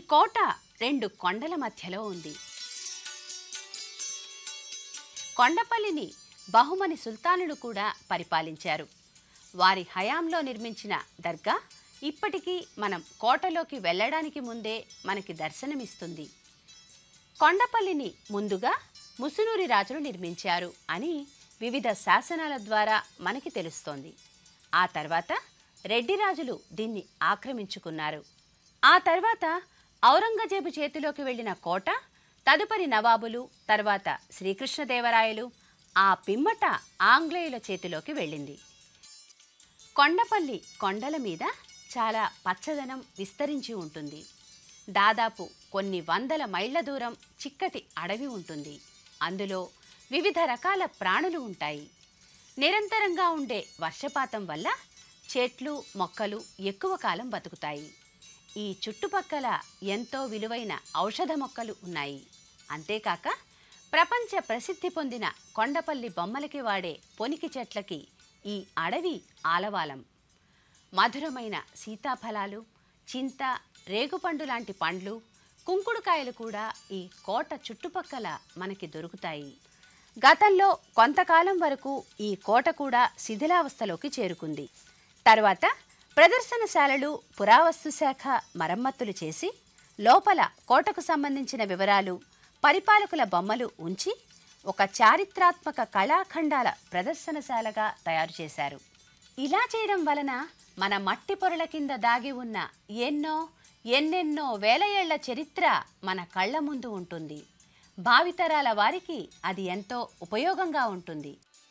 కోట రెండు కొండల మధ్యలో ఉంది కొండపల్లిని బహుమని సుల్తానులు కూడా పరిపాలించారు వారి హయాంలో నిర్మించిన దర్గా ఇప్పటికీ మనం కోటలోకి వెళ్ళడానికి ముందే మనకి దర్శనమిస్తుంది కొండపల్లిని ముందుగా ముసునూరి రాజులు నిర్మించారు అని వివిధ శాసనాల ద్వారా మనకి తెలుస్తోంది ఆ తర్వాత రెడ్డి రాజులు దీన్ని ఆక్రమించుకున్నారు ఆ తర్వాత ఔరంగజేబు చేతిలోకి వెళ్ళిన కోట తదుపరి నవాబులు తర్వాత శ్రీకృష్ణదేవరాయలు ఆ పిమ్మట ఆంగ్లేయుల చేతిలోకి వెళ్ళింది కొండపల్లి కొండల మీద చాలా పచ్చదనం విస్తరించి ఉంటుంది దాదాపు కొన్ని వందల మైళ్ళ దూరం చిక్కటి అడవి ఉంటుంది అందులో వివిధ రకాల ప్రాణులు ఉంటాయి నిరంతరంగా ఉండే వర్షపాతం వల్ల చెట్లు మొక్కలు ఎక్కువ కాలం బతుకుతాయి ఈ చుట్టుపక్కల ఎంతో విలువైన ఔషధ మొక్కలు ఉన్నాయి అంతేకాక ప్రపంచ ప్రసిద్ధి పొందిన కొండపల్లి బొమ్మలకి వాడే పొనికి చెట్లకి ఈ అడవి ఆలవాలం మధురమైన సీతాఫలాలు చింత రేగుపండు లాంటి పండ్లు కుంకుడుకాయలు కూడా ఈ కోట చుట్టుపక్కల మనకి దొరుకుతాయి గతంలో కొంతకాలం వరకు ఈ కోట కూడా శిథిలావస్థలోకి చేరుకుంది తర్వాత ప్రదర్శనశాలలు పురావస్తు శాఖ మరమ్మతులు చేసి లోపల కోటకు సంబంధించిన వివరాలు పరిపాలకుల బొమ్మలు ఉంచి ఒక చారిత్రాత్మక కళాఖండాల ప్రదర్శనశాలగా తయారు చేశారు ఇలా చేయడం వలన మన మట్టి పొరల కింద దాగి ఉన్న ఎన్నో ఎన్నెన్నో వేల ఏళ్ల చరిత్ర మన కళ్ళ ముందు ఉంటుంది భావితరాల వారికి అది ఎంతో ఉపయోగంగా ఉంటుంది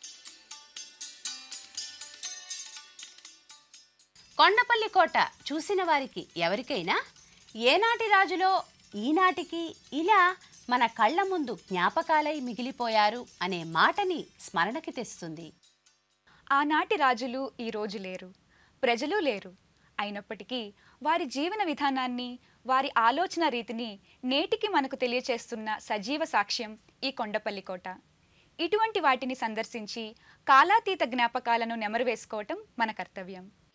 కొండపల్లి కోట చూసిన వారికి ఎవరికైనా ఏనాటి రాజులో ఈనాటికి ఇలా మన కళ్ళ ముందు జ్ఞాపకాలై మిగిలిపోయారు అనే మాటని స్మరణకి తెస్తుంది ఆనాటి రాజులు ఈ రోజు లేరు ప్రజలు లేరు అయినప్పటికీ వారి జీవన విధానాన్ని వారి ఆలోచన రీతిని నేటికి మనకు తెలియచేస్తున్న సజీవ సాక్ష్యం ఈ కొండపల్లి కోట ఇటువంటి వాటిని సందర్శించి కాలాతీత జ్ఞాపకాలను నెమరు వేసుకోవటం మన కర్తవ్యం